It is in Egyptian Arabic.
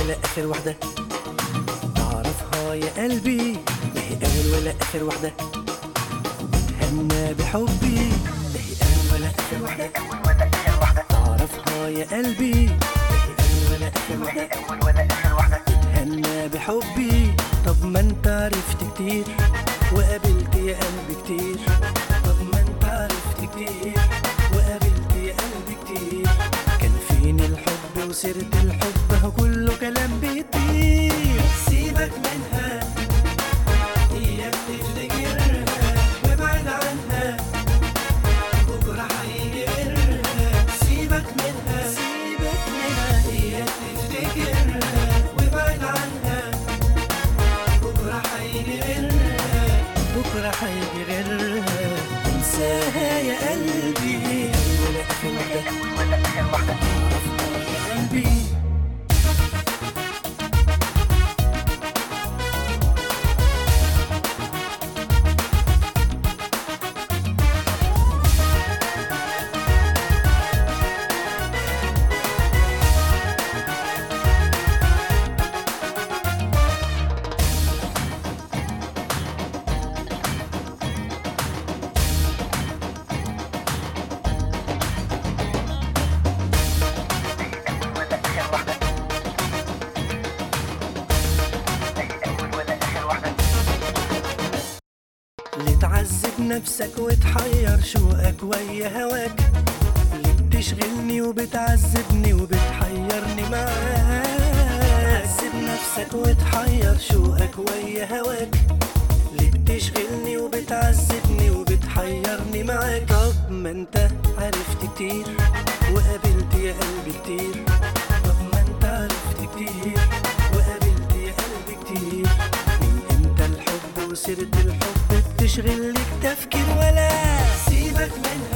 ولا اخر واحدة تعرفها يا قلبي ما هي اول ولا اخر واحدة اتهنى بحبي ما هي اول ولا اخر واحدة أول ولا آخر واحدة تعرفها يا قلبي ما هي اول ولا اخر ما واحدة هي أول ولا آخر واحدة اتهنى بحبي طب ما انت عرفت كتير وقابلت يا قلبي كتير طب ما انت عرفت كتير وقابلت يا قلبي كتير كان فين الحب وسيرة الحب هو كله كلام بيطير سيبك منها اياك تفتكرها وابعد عنها بكرة هيجي غيرها سيبك منها سيبك منها اياك تفتكرها وابعد عنها بكرة هيجي غيرها بكرة هيجي غيرها انساها يا قلبي ولا اخر واحدة أول ولا آخر واحدة يا قلبي أول ولا آخر واحدة ما هي أول ولا آخر واحدة اللي تعذب نفسك وتحير شوقك ويا هواك اللي بتشغلني وبتعذبني وبتحيرني معاك تعذب نفسك وتحير شوقك ويا هواك اللي بتشغلني وبتعذبني وبتحيرني معاك طب ما انت عرفت كتير وقابلت يا قلبي كتير طب ما انت عرفت كتير وقابلت يا قلبي كتير من امتى الحب وسيرة الحب بتشغل لك تفكير ولا سيبك منها